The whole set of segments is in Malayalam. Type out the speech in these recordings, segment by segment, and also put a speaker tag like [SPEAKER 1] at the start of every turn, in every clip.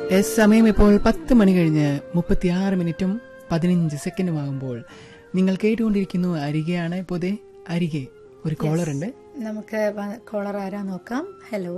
[SPEAKER 1] എസ് സമയം ഇപ്പോൾ പത്ത് മണി കഴിഞ്ഞ് മുപ്പത്തിയാറ് മിനിറ്റും പതിനഞ്ച് സെക്കൻഡും ആകുമ്പോൾ നിങ്ങൾ കേട്ടുകൊണ്ടിരിക്കുന്നു അരികെയാണ് പൊതേ അരികെ ഒരു കോളർ ഉണ്ട്
[SPEAKER 2] നമുക്ക് കോളർ ആരാ നോക്കാം ഹലോ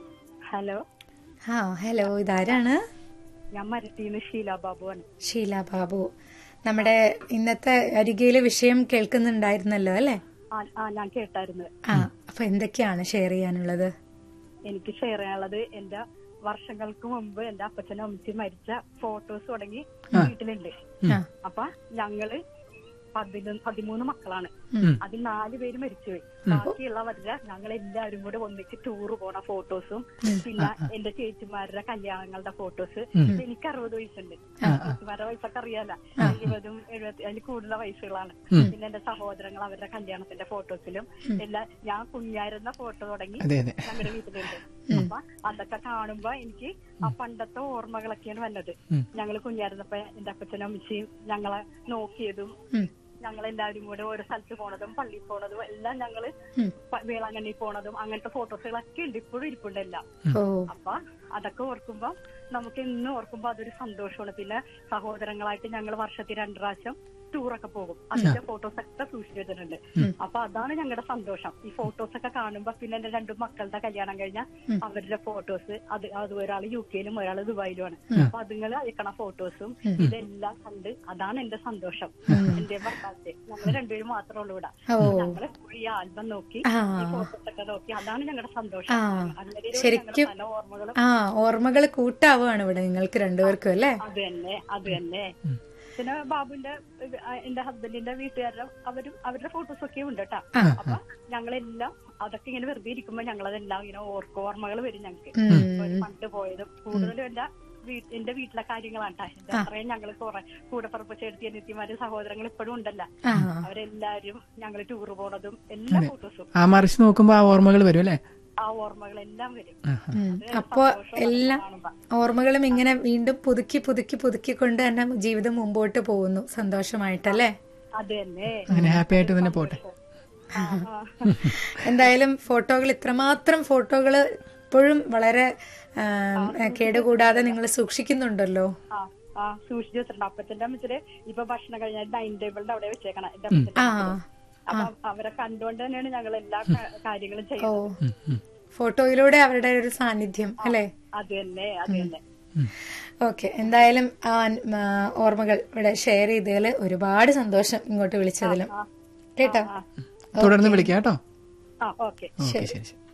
[SPEAKER 3] ഹലോ
[SPEAKER 2] ആ ഹലോ ഇതാരാണ്
[SPEAKER 3] ഞാൻ മരട്ടീന്ന് ഷീല ബാബുവാണ്
[SPEAKER 2] ഷീല ബാബു നമ്മുടെ ഇന്നത്തെ അരികയിലെ വിഷയം കേൾക്കുന്നുണ്ടായിരുന്നല്ലോ അല്ലേ
[SPEAKER 3] ആ ആ ഞാൻ കേട്ടായിരുന്നു
[SPEAKER 2] ആ അപ്പൊ എന്തൊക്കെയാണ് ഷെയർ ചെയ്യാനുള്ളത്
[SPEAKER 3] എനിക്ക് ഷെയർ ചെയ്യാനുള്ളത് എന്റെ വർഷങ്ങൾക്ക് മുമ്പ് എന്റെ അപ്പച്ചനും അമ്മച്ചും മരിച്ച ഫോട്ടോസ് തുടങ്ങി വീട്ടിലുണ്ട്
[SPEAKER 2] ആ
[SPEAKER 3] അപ്പൊ ഞങ്ങള് പതിനൊന്ന് പതിമൂന്ന് മക്കളാണ്
[SPEAKER 1] ഉം.
[SPEAKER 3] അതിൽ നാല് പേര് മരിച്ചുപോയി ബാക്കിയുള്ളവരുടെ ഞങ്ങൾ എല്ലാവരും കൂടെ ഒന്നിച്ച് ടൂറ് പോണ ഫോട്ടോസും പിന്നെ എന്റെ ചേച്ചിമാരുടെ കല്യാണങ്ങളുടെ ഫോട്ടോസ് എനിക്ക് അറുപത് വയസ്സുണ്ട് ചേച്ചിമാരുടെ വയസ്സൊക്കെ അറിയാല എഴുപതും എഴുപത്തി അതിൽ കൂടുതൽ വയസ്സുകളാണ് പിന്നെ എന്റെ സഹോദരങ്ങൾ അവരുടെ കല്യാണത്തിന്റെ ഫോട്ടോസിലും എല്ലാ ഞാൻ കുഞ്ഞായിരുന്ന ഫോട്ടോ തുടങ്ങി
[SPEAKER 1] അതെ അതെ
[SPEAKER 3] ഞങ്ങളുടെ വീട്ടിലുണ്ട് അപ്പൊ അതൊക്കെ കാണുമ്പോ എനിക്ക് ആ പണ്ടത്തെ ഓർമ്മകളൊക്കെയാണ് വന്നത് ഞങ്ങള് കുഞ്ഞായിരുന്നപ്പോ എന്റെ അപ്പച്ചനും അമ്മച്ചിയും ഞങ്ങളെ നോക്കിയതും
[SPEAKER 2] ഉം.
[SPEAKER 3] ഞങ്ങളെല്ലാവരും കൂടെ ഓരോ സ്ഥലത്ത് പോണതും പള്ളിയിൽ പോണതും എല്ലാം ഞങ്ങള്
[SPEAKER 2] ഉം.
[SPEAKER 3] പ- വേളാങ്കണ്ണി പോണതും അങ്ങനത്തെ ഫോട്ടോസുകളൊക്കെ ഉണ്ട് ഇപ്പോഴും ഇരിപ്പുണ്ട് എല്ലാം
[SPEAKER 2] ഓ
[SPEAKER 3] അപ്പൊ അതൊക്കെ ഓർക്കുമ്പോ നമുക്ക് എന്നും ഓർക്കുമ്പോ അതൊരു സന്തോഷമാണ് പിന്നെ സഹോദരങ്ങളായിട്ട് ഞങ്ങൾ വർഷത്തിൽ രണ്ടു പ്രാവശ്യം ടൂറൊക്കെ പോകും അതിന്റെ ഫോട്ടോസ് ഒക്കെ സൂക്ഷിച്ചു വെച്ചിട്ടുണ്ട് അപ്പൊ അതാണ് ഞങ്ങളുടെ സന്തോഷം ഈ ഫോട്ടോസ് ഒക്കെ കാണുമ്പോ പിന്നെ എന്റെ രണ്ടു മക്കളുടെ കല്യാണം കഴിഞ്ഞാൽ അവരുടെ ഫോട്ടോസ് അത് അത് ഒരാൾ യു കെയിലും ഒരാൾ ദുബായിലുമാണ് അപ്പൊ അതുങ്ങൾ അയക്കണ ഫോട്ടോസും ഇതെല്ലാം കണ്ട് അതാണ് എന്റെ സന്തോഷം എന്റെ ഭർത്താവിന്റെ ഞങ്ങൾ രണ്ടുപേരും മാത്രമേ ഉള്ളൂ ഇവിടെ
[SPEAKER 2] ഓ
[SPEAKER 3] ഞങ്ങള് ഈ ആൽബം നോക്കി
[SPEAKER 2] ആ.
[SPEAKER 3] ഈ ഫോട്ടോസ് ഒക്കെ നോക്കി അതാണ് ഞങ്ങളുടെ സന്തോഷം
[SPEAKER 2] ആ
[SPEAKER 3] അന്നേരം
[SPEAKER 2] ശരിക്കും
[SPEAKER 3] ഞങ്ങളുടെ പല ഓർമ്മകളും
[SPEAKER 2] ആ ഓർമ്മകൾ കൂട്ടാവുകയാണ് ഇവിടെ നിങ്ങൾക്ക് രണ്ടുപേർക്കും അല്ലേ
[SPEAKER 3] അത് തന്നെ അത് തന്നെ പിന്നെ ബാബുവിന്റെ ഇത്, ആ, എന്റെ ഹസ്ബൻഡിന്റെ വീട്ടുകാരുടെ അവരും അവരുടെ ഫോട്ടോസ് ഒക്കെ ഉണ്ട് കേട്ടാ അപ്പൊ ഞങ്ങളെല്ലാം അതൊക്കെ ഇങ്ങനെ വെറുതെ ഇരിക്കുമ്പോ ഞങ്ങളതെല്ലാം ഇങ്ങനെ ഓർക്ക ഓർമ്മകൾ വരും ഞങ്ങൾക്ക് ഒരു പണ്ട് പോയതും കൂടുതലും എന്റെ വീ- എന്റെ വീട്ടിലെ കാര്യങ്ങളാണ് ട്ടാ. എന്റെ അത്രയും ഞങ്ങൾ കുറെ കൂടെ പറപ്പ് ചേർത്തി അനിയത്തിമാര് സഹോദരങ്ങൾ ഇപ്പോഴും ഉണ്ടല്ലോ
[SPEAKER 2] ആ
[SPEAKER 3] അവരെല്ലാരും ഞങ്ങൾ ടൂർ പോണതും എല്ലാ ഫോട്ടോസും
[SPEAKER 1] ആ മറിച്ച് നോക്കുമ്പോ ആ ഓർമ്മകൾ വരും അല്ലേ
[SPEAKER 3] ആ ഓർമ്മകളെല്ലാം വരും
[SPEAKER 2] ഉം. അപ്പോ എല്ലാം ഓർമ്മകളും ഇങ്ങനെ വീണ്ടും പുതുക്കി പുതുക്കി പുതുക്കിക്കൊണ്ട് തന്നെ ജീവിതം മുമ്പോട്ട് പോകുന്നു സന്തോഷമായിട്ടല്ലേ
[SPEAKER 3] അത് തന്നെ
[SPEAKER 1] അങ്ങനെ ഹാപ്പി ആയിട്ട് തന്നെ പോട്ടെ
[SPEAKER 3] ആ, ആ.
[SPEAKER 2] എന്തായാലും ഫോട്ടോകൾ ഇത്രമാത്രം ഫോട്ടോകൾ ഇപ്പോഴും വളരെ ആം, കേടുകൂടാതെ നിങ്ങൾ സൂക്ഷിക്കുന്നുണ്ടല്ലോ
[SPEAKER 3] ആ ആ സൂക്ഷിച്ചു വെച്ചിട്ടുണ്ട് അപ്പച്ചന്റെ അമ്മച്ചില് ഇപ്പൊ ഭക്ഷണം കഴിഞ്ഞാൽ ഡൈനിങ് ടേബിളിന്റെ അവിടെ വെച്ചേക്കണം എന്റെ അപ്പച്ചന്റെ
[SPEAKER 2] ആ
[SPEAKER 3] അപ്പൊ അവരെ കണ്ടുകൊണ്ട് തന്നെയാണ് ഞങ്ങൾ എല്ലാ ക- കാര്യങ്ങളും
[SPEAKER 2] ഓ
[SPEAKER 3] ചെയ്യുന്നത്
[SPEAKER 2] ഫോട്ടോയിലൂടെ അവരുടെ ഒരു സാന്നിധ്യം അല്ലേ
[SPEAKER 3] അത് തന്നെ അത് തന്നെ
[SPEAKER 2] ഓക്കെ എന്തായാലും ആ ആ, ഓർമ്മകൾ ഇവിടെ ഷെയർ ചെയ്തതിൽ ഒരുപാട് സന്തോഷം ഇങ്ങോട്ട് വിളിച്ചതിലും കേട്ടോ
[SPEAKER 1] തുടർന്ന് വിളിക്കാം കേട്ടോ
[SPEAKER 3] ആ ഓക്കെ
[SPEAKER 1] ഓക്കെ ശരി ശരി